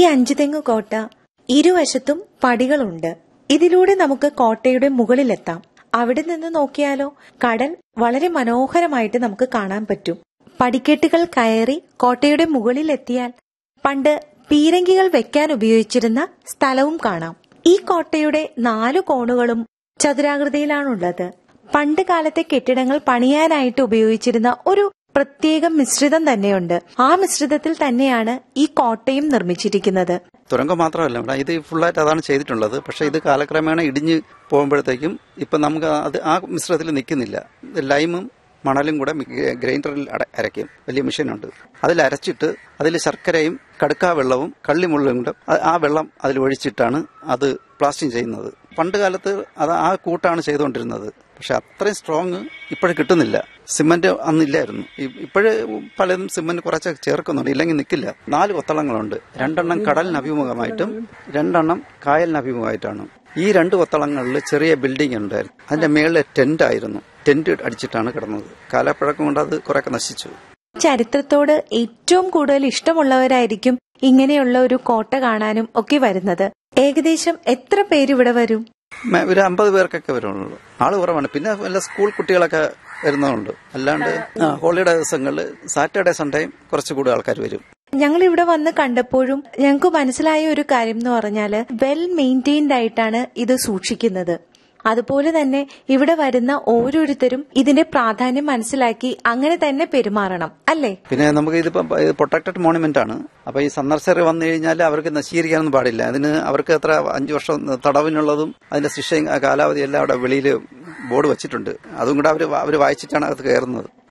അഞ്ചുതെങ്ങ് കോട്ട ഇരുവശത്തും പടികളുണ്ട് ഇതിലൂടെ നമുക്ക് കോട്ടയുടെ മുകളിലെത്താം അവിടെ നിന്ന് നോക്കിയാലോ കടൽ വളരെ മനോഹരമായിട്ട് നമുക്ക് കാണാൻ പറ്റും പടിക്കെട്ടുകൾ കയറി കോട്ടയുടെ മുകളിലെത്തിയാൽ പണ്ട് പീരങ്കികൾ വെക്കാൻ ഉപയോഗിച്ചിരുന്ന സ്ഥലവും കാണാം ഈ കോട്ടയുടെ നാലു കോണുകളും ചതുരാകൃതിയിലാണുള്ളത് പണ്ട് കാലത്തെ കെട്ടിടങ്ങൾ പണിയാനായിട്ട് ഉപയോഗിച്ചിരുന്ന ഒരു പ്രത്യേക മിശ്രിതം തന്നെയുണ്ട് ആ മിശ്രിതത്തിൽ തന്നെയാണ് ഈ കോട്ടയും നിർമ്മിച്ചിരിക്കുന്നത് തുരങ്കം മാത്രമല്ല ഇവിടെ ഇത് ഫുള്ളായിട്ട് അതാണ് ചെയ്തിട്ടുള്ളത് പക്ഷേ ഇത് കാലക്രമേണ ഇടിഞ്ഞ് പോകുമ്പോഴത്തേക്കും ഇപ്പം നമുക്ക് അത് ആ മിശ്രിതത്തിൽ നിൽക്കുന്നില്ല ലൈമും മണലും കൂടെ മി- ഗ്രൈൻഡറിൽ അട- അരയ്ക്കും വലിയ മെഷീനുണ്ട് അതിൽ അരച്ചിട്ട് അതിൽ ശർക്കരയും കടുക്കാ വെള്ളവും കള്ളിമുള്ളും കൂടെ ആ- ആ വെള്ളം അതിൽ ഒഴിച്ചിട്ടാണ് അത് പ്ലാസ്റ്റിംഗ് ചെയ്യുന്നത് പണ്ട് കാലത്ത് അത് ആ കൂട്ടാണ് ചെയ്തുകൊണ്ടിരുന്നത് പക്ഷെ അത്രയും സ്ട്രോങ് ഇപ്പോഴും കിട്ടുന്നില്ല സിമന്റ് അന്നില്ലായിരുന്നു ഇപ്പോഴ് പലതും സിമന്റ് കുറച്ച് ചേർക്കുന്നുണ്ട് ഇല്ലെങ്കിൽ നിൽക്കില്ല നാല് കൊത്തളങ്ങളുണ്ട് രണ്ടെണ്ണം കടലിന് അഭിമുഖമായിട്ടും രണ്ടെണ്ണം കായലിന് അഭിമുഖമായിട്ടാണ് ഈ രണ്ട് കൊത്തളങ്ങളിൽ ചെറിയ ബിൽഡിംഗ് ഉണ്ടായിരുന്നു അതിന്റെ മേളിലെ ടെന്റ് ആയിരുന്നു ടെന്റ് അടിച്ചിട്ടാണ് കിടന്നത് കാലപ്പഴക്കം കൊണ്ട് അത് കുറെയൊക്കെ നശിച്ചു ചരിത്രത്തോട് ഏറ്റവും കൂടുതൽ ഇഷ്ടമുള്ളവരായിരിക്കും ഇങ്ങനെയുള്ള ഒരു കോട്ട കാണാനും ഒക്കെ വരുന്നത് ഏകദേശം എത്ര പേര് ഇവിടെ വരും മേ- ഒരു അമ്പത് പേർക്കൊക്കെ വരുള്ളൂ ആള് കുറവാണ് പിന്നെ വല്ല സ്കൂൾ കുട്ടികളൊക്കെ വരുന്നതുണ്ട് അല്ലാണ്ട് ആ, ഹോളിഡേ ദിവസങ്ങളിൽ സാറ്റർഡേ സൺഡേയും കുറച്ചുകൂടി ആൾക്കാർ വരും ഞങ്ങൾ ഇവിടെ വന്ന് കണ്ടപ്പോഴും ഞങ്ങൾക്ക് മനസ്സിലായ ഒരു കാര്യം എന്ന് പറഞ്ഞാല് വെൽ മെയിൻറ്റെയിൻഡ് ആയിട്ടാണ് ഇത് സൂക്ഷിക്കുന്നത് അതുപോലെ തന്നെ ഇവിടെ വരുന്ന ഓരോരുത്തരും ഇതിന്റെ പ്രാധാന്യം മനസ്സിലാക്കി അങ്ങനെ തന്നെ പെരുമാറണം അല്ലേ പിന്നെ നമുക്ക് ഇതിപ്പം ഇത് പ്രൊട്ടക്റ്റഡ് മോണുമെന്റ് ആണ് അപ്പൊ ഈ സന്ദർശകർ വന്നു കഴിഞ്ഞാൽ അവർക്ക് നശീകരിക്കാനൊന്നും പാടില്ല അതിന് അവർക്ക് എത്ര അഞ്ചു വർഷം തടവിനുള്ളതും അതിന്റെ ശിക്ഷയും ആ കാലാവധി എല്ലാം അവിടെ വെളിയിൽ ബോർഡ് വെച്ചിട്ടുണ്ട് അതും കൂടെ അവർ അവർ വായിച്ചിട്ടാണ് അകത്ത് കയറുന്നത്